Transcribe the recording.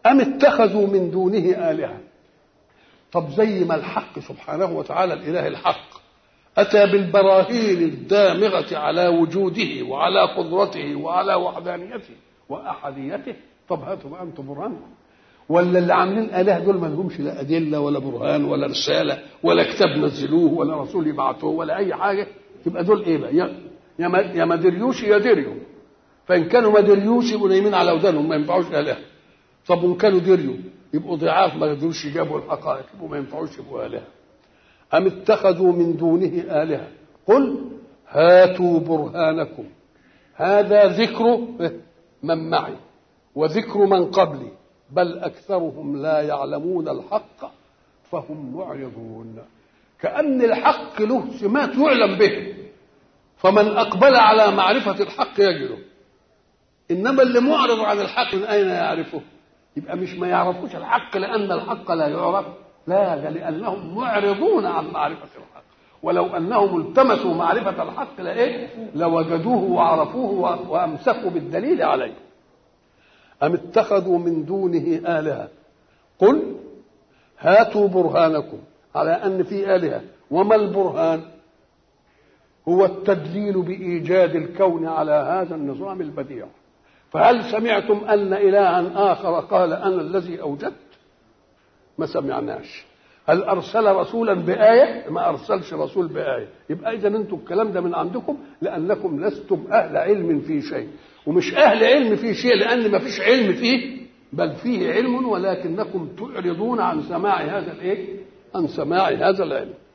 أم اتخذوا من دونه آلهة طب زي ما الحق سبحانه وتعالى الإله الحق أتى بالبراهين الدامغة على وجوده وعلى قدرته وعلى وحدانيته وأحديته طب هاتوا بقى أنتم برهانكم ولا اللي عاملين آلهة دول ما لهمش لا أدلة ولا برهان ولا رسالة ولا كتاب نزلوه ولا رسول يبعثوه ولا أي حاجة يبقى دول إيه بقى يا يا ما يا ما دريوش يا دريوا فإن كانوا ما دريوش يبقوا نايمين على ودانهم ما ينفعوش آلهة طب وإن كانوا دريوا يبقوا ضعاف ما يقدروش يجابوا الحقائق يبقوا ما ينفعوش يبقوا آلهة أم اتخذوا من دونه آلهة قل هاتوا برهانكم هذا ذكر من معي وذكر من قبلي بل أكثرهم لا يعلمون الحق فهم معرضون كأن الحق له سمات يعلم به فمن أقبل على معرفة الحق يجده إنما اللي معرض عن الحق من أين يعرفه يبقى مش ما يعرفوش الحق لأن الحق لا يعرف لا ده لأنهم معرضون عن معرفة الحق ولو أنهم التمسوا معرفة الحق لإيه لوجدوه وعرفوه وأمسكوا بالدليل عليه أم اتخذوا من دونه آلهة قل هاتوا برهانكم على أن في آلهة وما البرهان هو التدليل بإيجاد الكون على هذا النظام البديع فهل سمعتم أن إلها آخر قال أنا الذي أوجدت ما سمعناش هل أرسل رسولا بآية ما أرسلش رسول بآية يبقى إذا أنتم الكلام ده من عندكم لأنكم لستم أهل علم في شيء ومش أهل علم في شيء لأن ما فيش علم فيه بل فيه علم ولكنكم تعرضون عن سماع هذا الإيه عن سماع هذا العلم